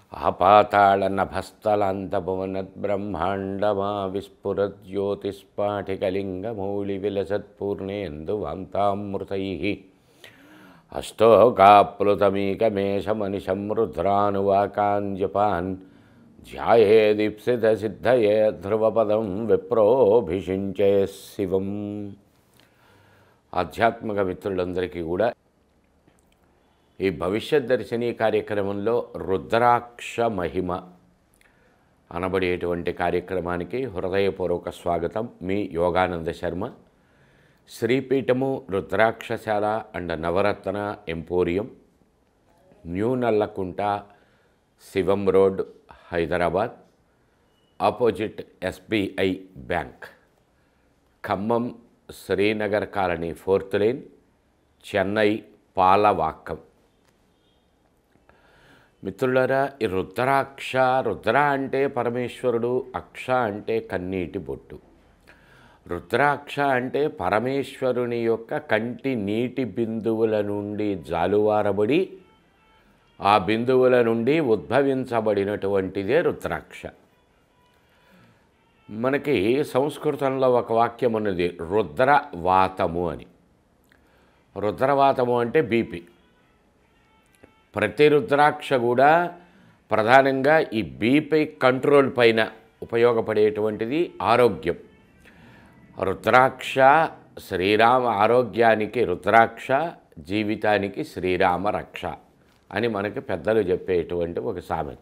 ఆపాతాళనభస్థలాంతభువనద్బ్రహ్మాండమా విస్ఫురజ్యోతిస్పాటికలింగమౌళివిలసత్పూర్ణేందువాంతామృతై అష్టోకాప్లుతమీకమేషమనిశం రుద్రానువాకాంజపాన్ ధ్యాయేదీప్సితసిద్ధయే ధ్రువపదం విప్రోభిషించే శివం ఆధ్యాత్మిక మిత్రులందరికీ కూడా ఈ భవిష్యత్ దర్శిని కార్యక్రమంలో రుద్రాక్ష మహిమ అనబడేటువంటి కార్యక్రమానికి హృదయపూర్వక స్వాగతం మీ Yogananda Sharma Sripeetham Rudrakshashala and Navaratna emporium new Nallakunta Shivam road Hyderabad opposite SBI bank Khammam Srinagar colony fourth lane Chennai Palavakkam మిత్రులారా ఈ రుద్రాక్ష రుద్ర అంటే పరమేశ్వరుడు అక్ష అంటే కన్నీటి బొట్టు రుద్రాక్ష అంటే పరమేశ్వరుని యొక్క కంటి నీటి బిందువుల నుండి జాలువారబడి ఆ బిందువుల నుండి ఉద్భవించబడినటువంటిదే రుద్రాక్ష మనకి సంస్కృతంలో ఒక వాక్యం ఉన్నది రుద్రవాతము అని రుద్రవాతము అంటే బీపీ ప్రతి రుద్రాక్ష కూడా ప్రధానంగా ఈ బీపీ కంట్రోల్ పైన ఉపయోగపడేటువంటిది ఆరోగ్యం రుద్రాక్ష శ్రీరామ ఆరోగ్యానికి రుద్రాక్ష జీవితానికి శ్రీరామ రక్ష అని మనకి పెద్దలు చెప్పేటువంటి ఒక సామెత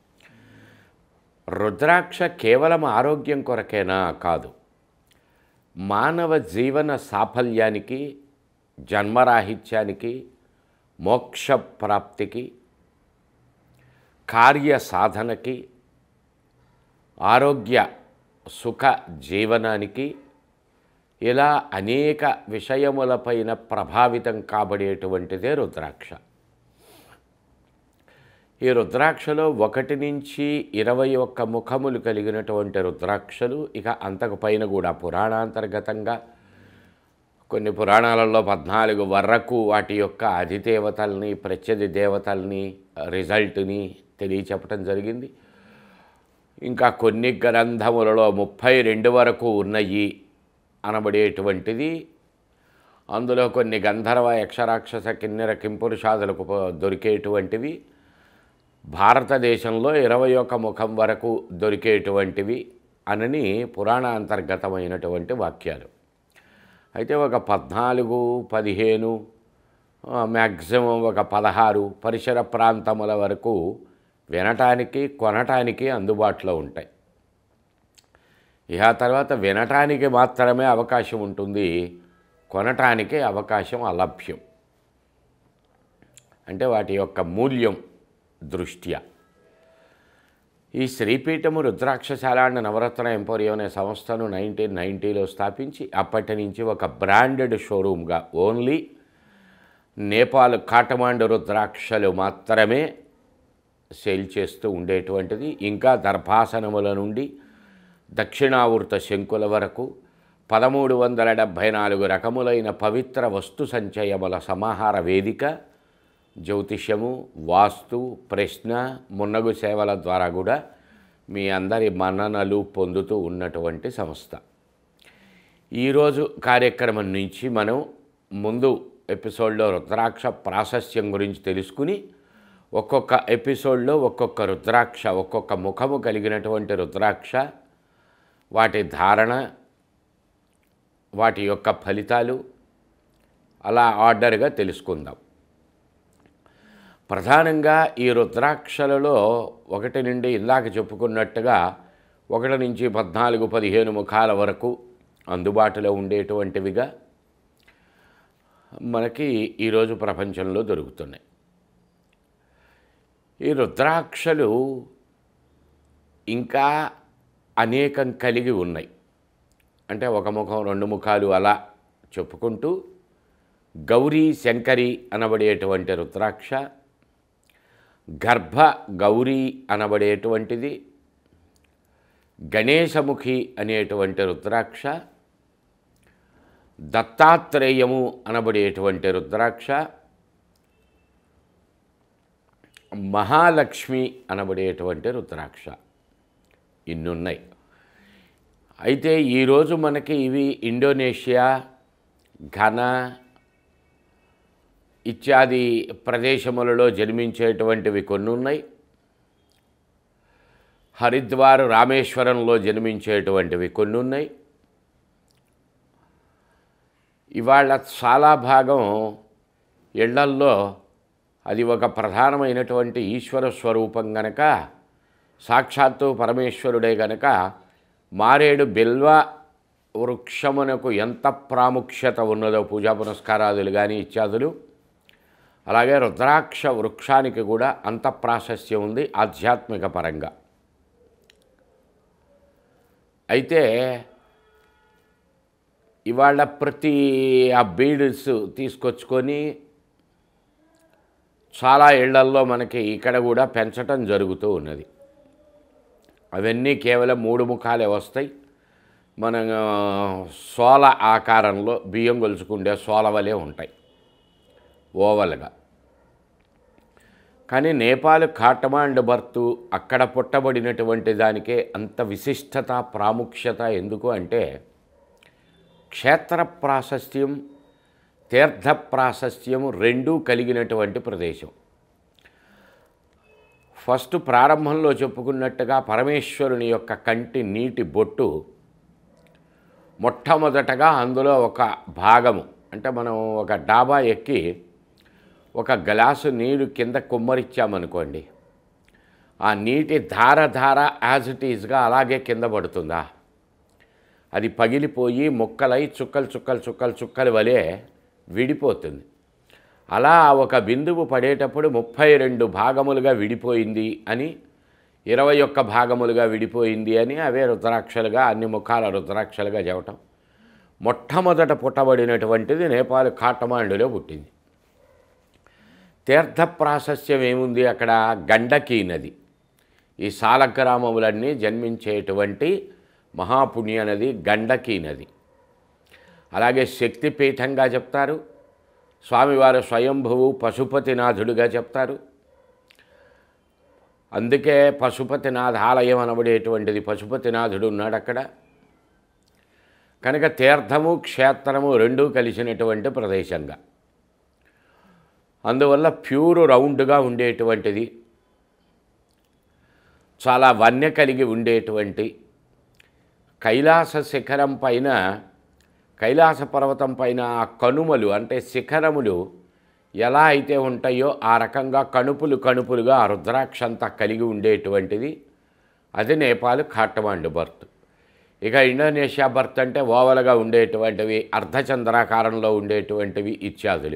రుద్రాక్ష కేవలం ఆరోగ్యం కొరకేనా కాదు మానవ జీవన సాఫల్యానికి జన్మరాహిత్యానికి మోక్ష ప్రాప్తికి కార్య సాధనకి ఆరోగ్య సుఖ జీవనానికి ఇలా అనేక విషయములపైన ప్రభావితం కాబడేటువంటిదే రుద్రాక్ష ఈ రుద్రాక్షలో ఒకటి నుంచి ఇరవై ఒక్క ముఖములు కలిగినటువంటి రుద్రాక్షలు ఇక అంతకు పైన కూడా పురాణాంతర్గతంగా కొన్ని పురాణాలలో పద్నాలుగు వరకు వాటి యొక్క అధిదేవతల్ని ప్రత్యధి దేవతల్ని రిజల్ట్ని తెలియచెప్పటం జరిగింది ఇంకా కొన్ని గ్రంథములలో ముప్పై రెండు వరకు ఉన్నాయి అనబడేటువంటిది అందులో కొన్ని గంధర్వ యక్షరాక్షస కిన్నెర కింపురుషాదులకు ప- దొరికేటువంటివి భారతదేశంలో ఇరవై ఒక్క ముఖం వరకు దొరికేటువంటివి అనని పురాణ అంతర్గతమైనటువంటి వాక్యాలు అయితే ఒక పద్నాలుగు పదిహేను మ్యాక్సిమం ఒక పదహారు పరిసర ప్రాంతముల వరకు వినటానికి కొనటానికి అందుబాటులో ఉంటాయి ఇక తర్వాత వినటానికి మాత్రమే అవకాశం ఉంటుంది కొనటానికి అవకాశం అలభ్యం అంటే వాటి యొక్క మూల్యం దృష్ట్యా ఈ శ్రీపీఠము రుద్రాక్షశాల అండ్ నవరత్న ఎంపోరియం అనే సంస్థను నైన్టీన్ నైంటీలో స్థాపించి అప్పటి నుంచి ఒక బ్రాండెడ్ షోరూమ్గా ఓన్లీ నేపాల్ కాటమాండు రుద్రాక్షలు మాత్రమే సేల్ చేస్తూ ఉండేటువంటిది ఇంకా దర్భాసనముల నుండి దక్షిణావృత శంకుల వరకు పదమూడు వందల డెబ్భై నాలుగు రకములైన పవిత్ర వస్తు సంచయముల సమాహార వేదిక జ్యోతిష్యము వాస్తు ప్రశ్న మున్నగు సేవల ద్వారా కూడా మీ అందరి మన్ననలు పొందుతూ ఉన్నటువంటి సంస్థ ఈరోజు కార్యక్రమం నుంచి మనం ముందు ఎపిసోడ్లో రుద్రాక్ష ప్రాశస్యం గురించి తెలుసుకుని ఒక్కొక్క ఎపిసోడ్లో ఒక్కొక్క రుద్రాక్ష ఒక్కొక్క ముఖము కలిగినటువంటి రుద్రాక్ష వాటి ధారణ వాటి యొక్క ఫలితాలు అలా ఆర్డర్గా తెలుసుకుందాం ప్రధానంగా ఈ రుద్రాక్షలలో ఒకటి నుండి ఇందాక చెప్పుకున్నట్టుగా ఒకటి నుంచి పద్నాలుగు పదిహేను ముఖాల వరకు అందుబాటులో ఉండేటువంటివిగా మనకి ఈరోజు ప్రపంచంలో దొరుకుతున్నాయి ఈ రుద్రాక్షలు ఇంకా అనేకం కలిగి ఉన్నాయి అంటే ఒక ముఖం రెండు ముఖాలు అలా చెప్పుకుంటూ గౌరీ శంకరి అనబడేటువంటి రుద్రాక్ష గర్భ గౌరీ అనబడేటువంటిది గణేశముఖి అనేటువంటి రుద్రాక్ష దత్తాత్రేయము అనబడేటువంటి రుద్రాక్ష మహాలక్ష్మి అనబడేటువంటి రుద్రాక్ష ఇన్నున్నాయి అయితే ఈరోజు మనకి ఇవి ఇండోనేషియా ఘనా ఇత్యాది ప్రదేశములలో జన్మించేటువంటివి కొన్ని ఉన్నాయి హరిద్వార్ రామేశ్వరంలో జన్మించేటువంటివి కొన్ని ఉన్నాయి ఇవాళ చాలా భాగం ఇళ్లల్లో అది ఒక ప్రధానమైనటువంటి ఈశ్వర స్వరూపం గనక సాక్షాత్తు పరమేశ్వరుడే గనక మారేడు బిల్వ వృక్షమునకు ఎంత ప్రాముఖ్యత ఉన్నదో పూజా పునస్కారాదులు కానీ ఇత్యాదులు అలాగే రుద్రాక్ష వృక్షానికి కూడా అంత ప్రాశస్యం ఉంది ఆధ్యాత్మిక పరంగా అయితే ఇవాళ ప్రతి ఆ బీడ్స్ తీసుకొచ్చుకొని చాలా ఇళ్లల్లో మనకి ఇక్కడ కూడా పెంచటం జరుగుతూ ఉన్నది అవన్నీ కేవలం మూడు ముఖాలే వస్తాయి మన ఆ, సోల ఆకారంలో బియ్యం కొలుచుకుండే సోల వలె ఉంటాయి ఓవల్గా కానీ నేపాల్ కాటమాండ్ బర్తు అక్కడ పుట్టబడినటువంటి దానికే అంత విశిష్టత ప్రాముఖ్యత ఎందుకు అంటే క్షేత్ర ప్రాశస్త్యం తీర్థ ప్రాశస్త్యం రెండూ కలిగినటువంటి ప్రదేశం ఫస్ట్ ప్రారంభంలో చెప్పుకున్నట్టుగా పరమేశ్వరుని యొక్క కంటి నీటి బొట్టు మొట్టమొదటగా అందులో ఒక భాగము అంటే మనం ఒక డాబా ఎక్కి ఒక గ్లాసు నీరు కింద కుమ్మరిచ్చామనుకోండి ఆ నీటి ధార ధార యాజ్ ఇట్ ఈజ్గా అలాగే కింద పడుతుందా అది పగిలిపోయి ముక్కలై చుక్కలు చుక్కలు చుక్కలు చుక్కలు వలె విడిపోతుంది అలా ఒక బిందువు పడేటప్పుడు ముప్పై రెండు భాగములుగా విడిపోయింది అని ఇరవై ఒక్క భాగములుగా విడిపోయింది అని అవే రుద్రాక్షలుగా అన్ని ముఖాల రుద్రాక్షలుగా చెప్పటం మొట్టమొదట పుట్టబడినటువంటిది నేపాల్ కాటమాండులో పుట్టింది తీర్థ ప్రాశస్యం ఏముంది అక్కడ గండకీ నది ఈ సాలగ్రామములన్నీ జన్మించేటువంటి మహాపుణ్య నది గండకీ నది అలాగే శక్తిపీఠంగా చెప్తారు స్వామివారు స్వయంభువు పశుపతినాథుడుగా చెప్తారు అందుకే పశుపతినాథ ఆలయం అనబడేటువంటిది పశుపతినాథుడు ఉన్నాడు అక్కడ కనుక తీర్థము క్షేత్రము రెండూ కలిసినటువంటి ప్రదేశంగా అందువల్ల ప్యూర్ రౌండ్గా ఉండేటువంటిది చాలా వన్య కలిగి ఉండేటువంటి కైలాస శిఖరం పైన కైలాస పర్వతం పైన ఆ కనుమలు అంటే శిఖరములు ఎలా అయితే ఉంటాయో ఆ రకంగా కణుపులు కణుపులుగా ఆ రుద్రాక్ష అంతా కలిగి ఉండేటువంటిది అది నేపాల్ కాట్మండు బర్త్ ఇక ఇండోనేషియా బర్త్ అంటే ఓవలుగా ఉండేటువంటివి అర్ధచంద్రాకారంలో ఉండేటువంటివి ఇత్యాదులు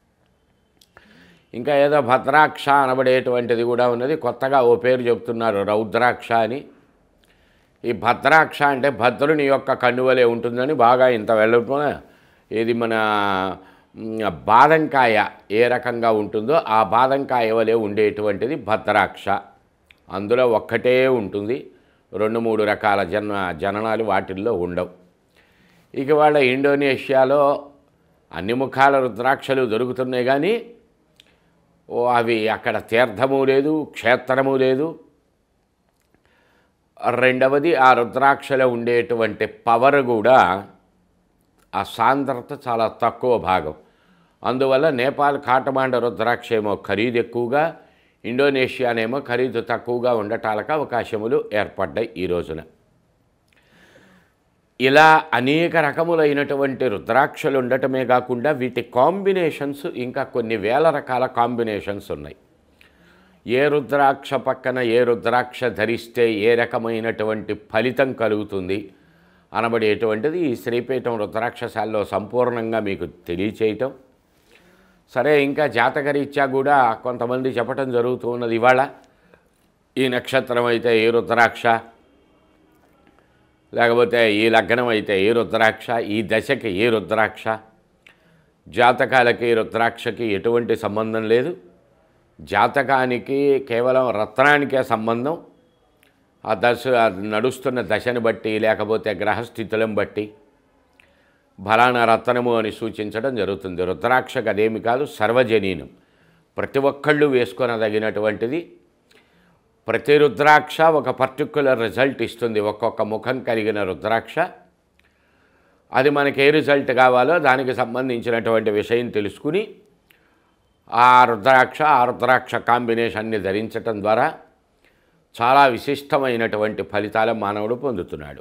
ఇంకా ఏదో భద్రాక్ష అనబడేటువంటిది కూడా ఉన్నది కొత్తగా ఓ పేరు చెప్తున్నారు రౌద్రాక్ష అని ఈ భద్రాక్ష అంటే భద్రుని యొక్క కన్నువలే ఉంటుందని బాగా ఇంత వెళ్ళిపోయిన ఇది మన మ్, బాదంకాయ ఏ రకంగా ఉంటుందో ఆ బాదంకాయ వలె ఉండేటువంటిది భద్రాక్ష అందులో ఒక్కటే ఉంటుంది రెండు మూడు రకాల జన్మ జననాలు వాటిల్లో ఉండవు ఇక వాళ్ళ ఇండోనేషియాలో అన్ని ముఖాల రుద్రాక్షలు దొరుకుతున్నాయి కానీ ఓ అవి అక్కడ తీర్థము లేదు క్షేత్రము లేదు రెండవది ఆ రుద్రాక్షలో ఉండేటువంటి పవర్ కూడా ఆ సాంద్రత చాలా తక్కువ భాగం అందువల్ల నేపాల్ కాటమాండ రుద్రాక్ష ఏమో ఖరీదు ఎక్కువగా ఇండోనేషియానేమో ఖరీదు తక్కువగా ఉండటాలకు అవకాశములు ఏర్పడ్డాయి ఈ రోజున ఇలా అనేక రకములైనటువంటి రుద్రాక్షలు ఉండటమే కాకుండా వీటి కాంబినేషన్స్ ఇంకా కొన్ని వేల రకాల కాంబినేషన్స్ ఉన్నాయి ఏ రుద్రాక్ష పక్కన ఏ రుద్రాక్ష ధరిస్తే ఏ రకమైనటువంటి ఫలితం కలుగుతుంది అనబడేటువంటిది ఈ శ్రీపీఠం రుద్రాక్షశాలలో సంపూర్ణంగా మీకు తెలియచేయటం సరే ఇంకా జాతకరీత్యా కూడా కొంతమంది చెప్పటం జరుగుతూ ఉన్నది ఇవాళ ఈ నక్షత్రం అయితే ఏ రుద్రాక్ష లేకపోతే ఈ లగ్నం అయితే ఏ రుద్రాక్ష ఈ దశకి ఏ రుద్రాక్ష జాతకాలకి రుద్రాక్షకి ఎటువంటి సంబంధం లేదు జాతకానికి కేవలం రత్నానికే సంబంధం ఆ దశ ఆ నడుస్తున్న దశను బట్టి లేకపోతే గ్రహస్థితులను బట్టి ఫలానా రత్నము అని సూచించడం జరుగుతుంది రుద్రాక్షకు అదేమి కాదు సర్వజనీనం ప్రతి ఒక్కళ్ళు వేసుకొనదగినటువంటిది ప్రతి రుద్రాక్ష ఒక పర్టిక్యులర్ రిజల్ట్ ఇస్తుంది ఒక్కొక్క ముఖం కలిగిన రుద్రాక్ష అది మనకి ఏ రిజల్ట్ కావాలో దానికి సంబంధించినటువంటి విషయం తెలుసుకుని ఆ రుద్రాక్ష ఆ రుద్రాక్ష కాంబినేషన్ని ధరించటం ద్వారా చాలా విశిష్టమైనటువంటి ఫలితాలు మానవుడు పొందుతున్నాడు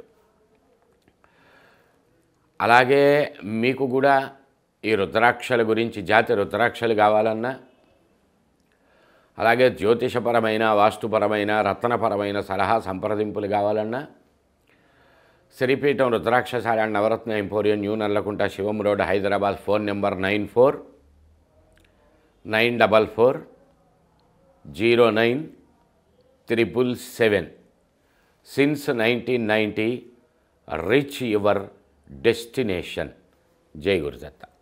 అలాగే మీకు కూడా ఈ రుద్రాక్షల గురించి జాతి రుద్రాక్షలు కావాలన్నా అలాగే జ్యోతిషపరమైన వాస్తుపరమైన రత్నపరమైన సలహా సంప్రదింపులు కావాలన్నా Sripeetham Rudrakshashala Navaratna emporium new Nallakunta Shivam road Hyderabad phone number nine four nine double four zero nine triple seven since nineteen ninety reach your destination Jai Gurudatta